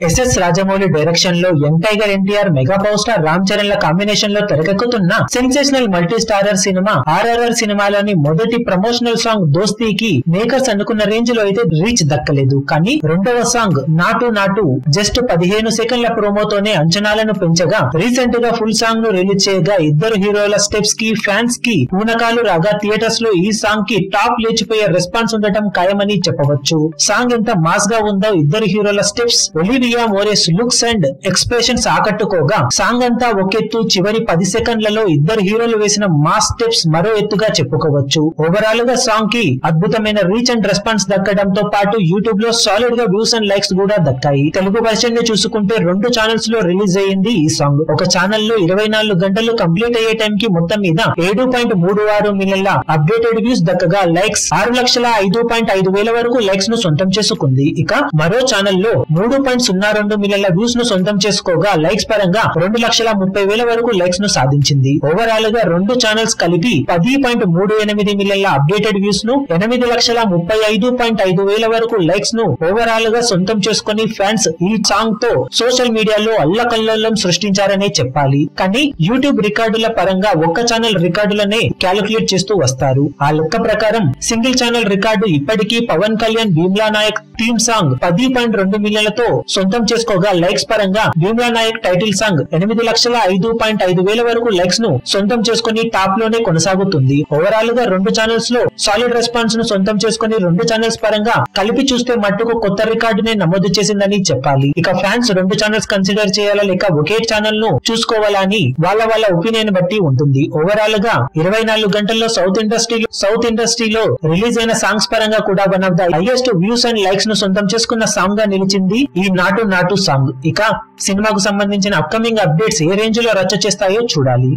SS Rajamouli direction లో young tiger NTR mega power star Ram Charan ల combination లో తెరకెక్కుతున్న సెన్సేషనల్ మల్టీ స్టారర్ సినిమా ఆర్ఆర్ఆర్ సినిమాలోని మొదటి ప్రమోషనల్ సాంగ్ దోస్తీకి మేకర్స్ అనుకున్న రేంజ్ లో అయితే రీచ్ దక్కలేదు కానీ రెండవ సాంగ్ నాటు నాటు జస్ట్ పదిహేను సెకండ్ల ప్రోమోతోనే అంచనాలను పెంచగా రీసెంట్ గా ఫుల్ సాంగ్ ను రిలీజ్ చేయగా ఇద్దరు హీరోల స్టెప్స్ కి ఫ్యాన్స్ కి పూనకాలు రాగా థియేటర్స్ లో ఈ సాంగ్ కి టాప్ లేచిపోయే రెస్పాన్స్ ఉండటం ఖాయమని చెప్పవచ్చు సాంగ్ ఎంత మాస్ గా ఉందో ఇద్దరు హీరోల steps Olivia Morris looks and expressions ఆకట్టుకోగా సాంగ్ అంతా ఒకెత్తు చివరి పది సెకండ్లలో ఇద్దరు హీరోలు వేసిన మాస్ స్టెప్స్ మరో ఎత్తుగా చెప్పుకోవచ్చు ఓవరాల్ గా సాంగ్ కి అద్భుతమైన రీచ్ అండ్ రెస్పాన్స్ దక్కడంతో పాటు యూట్యూబ్ లో సాలిడ్ గా వ్యూస్ అండ్ లైక్స్ కూడా దక్కాయి తెలుగు వర్షన్ ని చూసుకుంటే రెండు ఛానల్స్ లో రిలీజ్ అయ్యింది ఈ సాంగ్ ఒక ఛానల్ లో ఇరవై నాలుగు గంటలు కంప్లీట్ అయ్యే టైం కి మొత్తం మీద ఏడు పాయింట్ మూడు ఆరు మిలియన్ల అప్డేటెడ్ వ్యూస్ దక్కగా లైక్స్ ఆరు లక్షల ఐదు పాయింట్ ఐదు వేల వరకు లైక్స్ ను సొంతం చేసుకుంది ఇక మరో ఛానల్ లో మూడు పాయింట్ సున్నా రెండు మిలియన్ల వ్యూస్ ను సొంతం చేసుకోగా లైక్స్ పరంగా రెండు లక్షల ముప్పై వేల వరకు లైక్స్ ను సాధించింది ఓవరాల్ గా రెండు ఛానల్స్ కలిపి పది పాయింట్ మూడు ఎనిమిది మిలియన్ల అప్డేటెడ్ వ్యూస్ ను ఎనిమిది లక్షల ముప్పై ఐదు పాయింట్ ఐదు వేల వరకు లైక్స్ ను ఓవరాల్ గా సొంతం చేసుకుని ఫ్యాన్స్ ఈ సాంగ్ తో సోషల్ మీడియాలో అల్లకల్లోలం సృష్టించారనే చెప్పాలి కానీ యూట్యూబ్ రికార్డుల పరంగా ఒక్క ఛానల్ రికార్డులనే క్యాలిక్యులేట్ చేస్తూ వస్తారు ఆ లెక్క ప్రకారం సింగిల్ ఛానల్ రికార్డు ఇప్పటికీ పవన్ కళ్యాణ్ భీమ్లా నాయక్ థీమ్ సాంగ్ పది పాయింట్ రెండు మిలియన్లతో సొంతం చేసుకోగా లైక్స్ పరంగా భీమ్లా నాయక్ టైటిల్ సాంగ్ ఎనిమిది లక్షల ఐదు పాయింట్ ఐదు వేల వరకు లైక్స్ ను సొంతం చేసుకుని టాప్ లోనే కొనసాగుతుంది ఓవరాల్ గా రెండు ఛానల్స్ లో సాలిడ్ రెస్పాన్స్ ను సొంతం చేసుకుని రెండు ఛానల్స్ పరంగా కలిపి చూస్తే మట్టుకు కొత్త రికార్డునే నమోదు చేసిందని చెప్పాలి ఇక ఫ్యాన్స్ రెండు ఛానల్స్ కన్సిడర్ చేయాలా లేక ఒకే ఛానల్ ను చూసుకోవాలా అని వాళ్ళ వాళ్ళ ఒపీనియన్ బట్టి ఉంటుంది ఓవరాల్ గా ఇరవై నాలుగు గంటల్లో సౌత్ ఇండస్ట్రీలో సౌత్ ఇండస్ట్రీలో రిలీజ్ అయిన సాంగ్స్ పరంగా కూడా one of the highest views and likes ను సొంతం చేసుకున్న సాంగ్ గా నిలిచింది ఈ నాటు నాటు సాంగ్ ఇక సినిమాకు సంబంధించిన అప్కమింగ్ అప్డేట్స్ ఏ రేంజ్ లో రచ్చ చేస్తాయో చూడాలి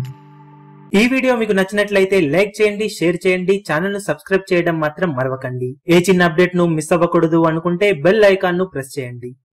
ఈ వీడియో మీకు నచ్చినట్లయితే లైక్ చేయండి షేర్ చేయండి ఛానల్ ను సబ్స్క్రైబ్ చేయడం మాత్రం మరవకండి ఏ చిన్న అప్డేట్ ను మిస్ అవ్వకూడదు అనుకుంటే బెల్ ఐకాన్ ను ప్రెస్ చేయండి